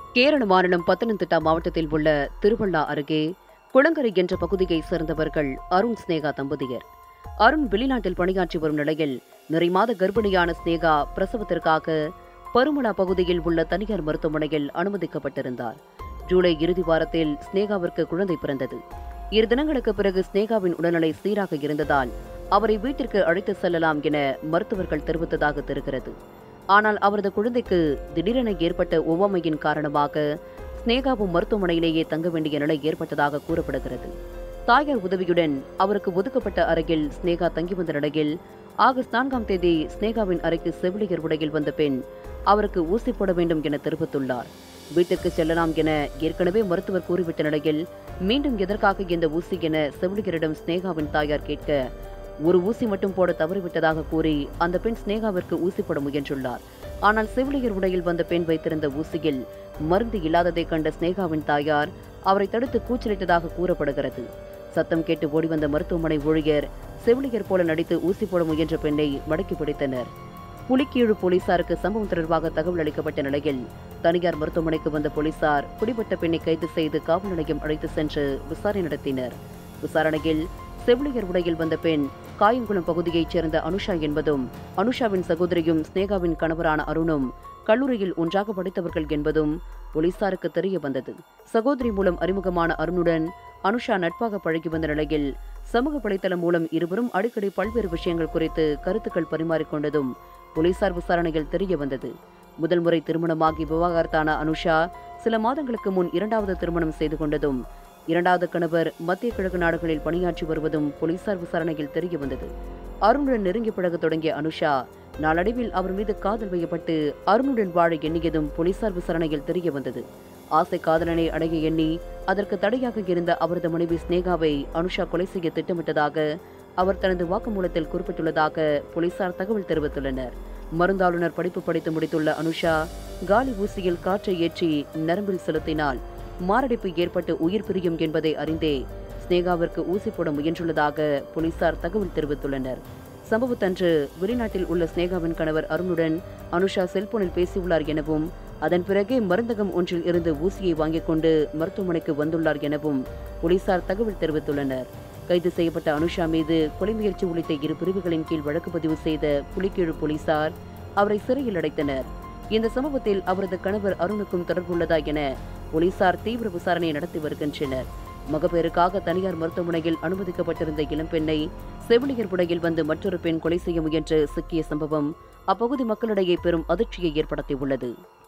கேரள மாநிலம் பத்தனந்திட்டா மாவட்டத்தில் உள்ள திருவள்ளா அருகே குளங்கரை என்ற பகுதியைச் சேர்ந்தவர்கள் அருண் ஸ்னேகா தம்பதியர் அருண் வெளிநாட்டில் பணியாற்றி வரும் நிலையில் நிறைமாத கர்ப்பிணியான ஸ்னேகா பிரசவத்திற்காக பருமலா பகுதியில் உள்ள தனியார் மருத்துவமனையில் அனுமதிக்கப்பட்டிருந்தார் ஜூலை இறுதி வாரத்தில் ஸ்னேகாவிற்கு குழந்தை பிறந்தது இரு தினங்களுக்கு பிறகு ஸ்னேகாவின் உடல்நிலை சீராக இருந்ததால் அவரை வீட்டிற்கு அழைத்து செல்லலாம் என மருத்துவர்கள் தெரிவித்ததாக தெரிகிறது ஆனால் அவரது குழந்தைக்கு திடீரென ஏற்பட்ட ஒவ்வாமையின் காரணமாக ஸ்னேகாவும் மருத்துவமனையிலேயே தங்க வேண்டிய நிலை ஏற்பட்டதாக கூறப்படுகிறது தாயார் உதவியுடன் அவருக்கு ஒதுக்கப்பட்ட அறையில் ஸ்னேகா தங்கி வந்த நிலையில் ஆகஸ்ட் நான்காம் தேதி ஸ்னேகாவின் அறைக்கு செவிலியர் உடையில் வந்த பெண் அவருக்கு ஊசி போட வேண்டும் என தெரிவித்துள்ளார் வீட்டிற்கு செல்லலாம் என ஏற்கனவே மருத்துவர் கூறிவிட்ட நிலையில் மீண்டும் எதற்காக இந்த ஊசி என செவிலியரிடம் ஸ்னேகாவின் தாயார் கேட்க ஒரு ஊசி மட்டும் போட தவறிவிட்டதாக கூறி அந்த பெண் ஸ்னேகாவிற்கு ஊசி போட முயன்றுள்ளார் ஆனால் செவிலியர் உடையில் வந்த பெண் வைத்திருந்த ஊசியில் மருந்து இல்லாததை கண்ட ஸ்னேகாவின் தாயார் அவரை தடுத்து கூச்சலிட்டதாக கூறப்படுகிறது சத்தம் கேட்டு ஓடி வந்த மருத்துவமனை ஊழியர் செவிலியர் போல நடித்து ஊசி போட முயன்ற பெண்ணை மடக்கி பிடித்தனர் புலிக்கீழு போலீசாருக்கு சம்பவம் தொடர்பாக தகவல் அளிக்கப்பட்ட நிலையில் தனியார் மருத்துவமனைக்கு வந்த போலீசார் பிடிபட்ட பெண்ணை கைது செய்து காவல் நிலையம் அழைத்து சென்று விசாரணை நடத்தினர் விசாரணையில் செவிலியர் உடையில் வந்த பெண் காயங்குளம் பகுதியைச் சேர்ந்த அனுஷா என்பதும் அனுஷாவின் சகோதரியும் ஸ்னேகாவின் கணவரான அருணும் கல்லூரியில் ஒன்றாக படித்தவர்கள் என்பதும் போலீசாருக்கு தெரிய வந்தது சகோதரி மூலம் அறிமுகமான அருணுடன் அனுஷா நட்பாக பழகி வந்த நிலையில் சமூக வலைதளம் மூலம் இருவரும் அடிக்கடி பல்வேறு விஷயங்கள் குறித்து கருத்துக்கள் பரிமாறிக்கொண்டதும் போலீசார் விசாரணையில் தெரிய வந்தது முதல் முறை திருமணமாகி விவாகரத்தான அனுஷா சில மாதங்களுக்கு முன் இரண்டாவது திருமணம் செய்து கொண்டதும் இரண்டாவது கணவர் மத்திய கிழக்கு நாடுகளில் பணியாற்றி வருவதும் போலீசார் விசாரணையில் தெரிய வந்தது அருணுடன் நெருங்கி பழக தொடங்கிய அனுஷா நாளடைவில் அவர் மீது காதல் வையப்பட்டு அருணுடன் வாழ எண்ணியதும் போலீசார் விசாரணையில் தெரிய வந்தது ஆசை காதலனை அடைய எண்ணி அதற்கு தடையாக இருந்த அவரது மனைவி ஸ்னேகாவை அனுஷா கொலை செய்ய திட்டமிட்டதாக அவர் தனது வாக்குமூலத்தில் குறிப்பிட்டுள்ளதாக போலீசார் தகவல் தெரிவித்துள்ளனர் மருந்தாளுநர் படிப்பு படித்து முடித்துள்ள அனுஷா காலி ஊசியில் காற்றை ஏற்றி நரம்பில் செலுத்தினால் மாரடைப்பு ஏற்பட்டு உயிர் பிரியும் என்பதை அறிந்தே ஸ்னேகாவிற்கு ஊசி போட முயன்றுள்ளதாக போலீசார் தகவல் தெரிவித்துள்ளனர் சம்பவத்தன்று வெளிநாட்டில் உள்ள ஸ்னேகாவின் கணவர் அருணுடன் அனுஷா செல்போனில் பேசியுள்ளார் எனவும் அதன் பிறகே மருந்தகம் ஒன்றில் இருந்து ஊசியை வாங்கிக் கொண்டு மருத்துவமனைக்கு வந்துள்ளார் எனவும் போலீசார் தகவல் தெரிவித்துள்ளனர் கைது செய்யப்பட்ட அனுஷா மீது கொலை முயற்சி உள்ளிட்ட இரு பிரிவுகளின் கீழ் வழக்கு பதிவு செய்த புலிக்கீழு போலீசார் அவரை சிறையில் அடைத்தனர் இந்த சம்பவத்தில் அவரது கணவர் அருணுக்கும் தொடர்புள்ளதா என போலீசார் தீவிர விசாரணை நடத்தி வருகின்றனர் மகப்பேறுக்காக தனியார் மருத்துவமனையில் அனுமதிக்கப்பட்டிருந்த இளம்பெண்ணை செவிலியர் உடையில் வந்து மற்றொரு பெண் கொலை செய்ய முயன்று சிக்கிய சம்பவம் அப்பகுதி மக்களிடையே பெரும் அதிர்ச்சியை ஏற்படுத்தியுள்ளது